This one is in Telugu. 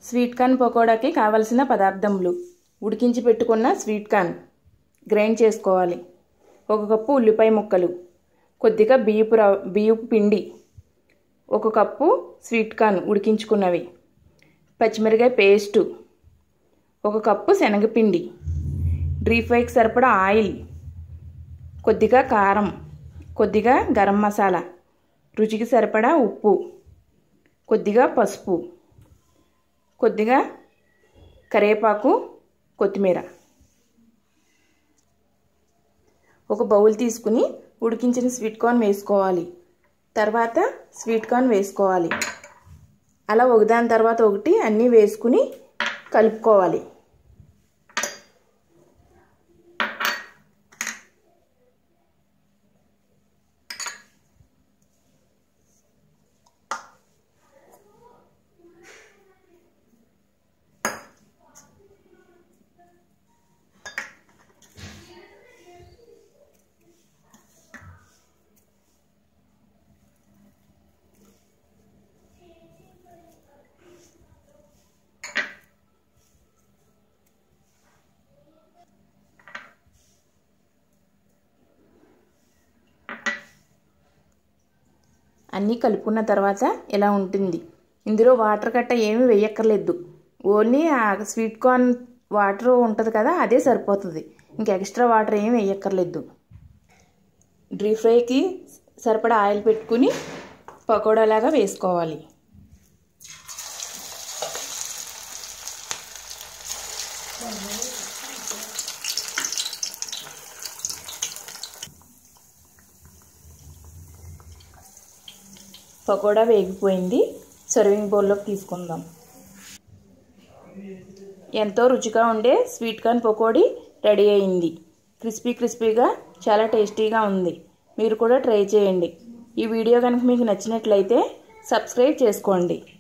స్వీట్ కార్న్ పకోడాకి కావలసిన పదార్థములు ఉడికించి పెట్టుకున్న స్వీట్ కార్న్ గ్రైండ్ చేసుకోవాలి ఒక కప్పు ఉల్లిపాయ ముక్కలు కొద్దిగా బియ్యపు రవ బియ్యపు పిండి ఒక కప్పు స్వీట్ కార్న్ ఉడికించుకున్నవి పచ్చిమిరకాయ పేస్టు ఒక కప్పు శనగపిండి డీప్ ఫ్రైకి సరిపడా ఆయిల్ కొద్దిగా కారం కొద్దిగా గరం మసాలా రుచికి సరిపడా ఉప్పు కొద్దిగా పసుపు కొద్దిగా కరివేపాకు కొత్తిమీర ఒక బౌల్ తీసుకుని ఉడికించిన స్వీట్ కార్న్ వేసుకోవాలి తర్వాత స్వీట్ కార్న్ వేసుకోవాలి అలా ఒకదాని తర్వాత ఒకటి అన్నీ వేసుకుని కలుపుకోవాలి అన్నీ కలుపుకున్న తర్వాత ఇలా ఉంటుంది ఇందులో వాటర్ గట్ట ఏమీ వేయక్కర్లేదు ఓన్లీ ఆ స్వీట్ కార్న్ వాటర్ ఉంటుంది కదా అదే సరిపోతుంది ఇంక ఎక్స్ట్రా వాటర్ ఏమి వేయక్కర్లేదు డీప్ ఫ్రైకి సరిపడా ఆయిల్ పెట్టుకుని పకోడాలాగా వేసుకోవాలి పకోడా వేగిపోయింది సర్వింగ్ బౌల్లోకి తీసుకుందాం ఎంతో రుచిగా ఉండే స్వీట్ కార్న్ పకోడీ రెడీ అయింది క్రిస్పీ క్రిస్పీగా చాలా టేస్టీగా ఉంది మీరు కూడా ట్రై చేయండి ఈ వీడియో కనుక మీకు నచ్చినట్లయితే సబ్స్క్రైబ్ చేసుకోండి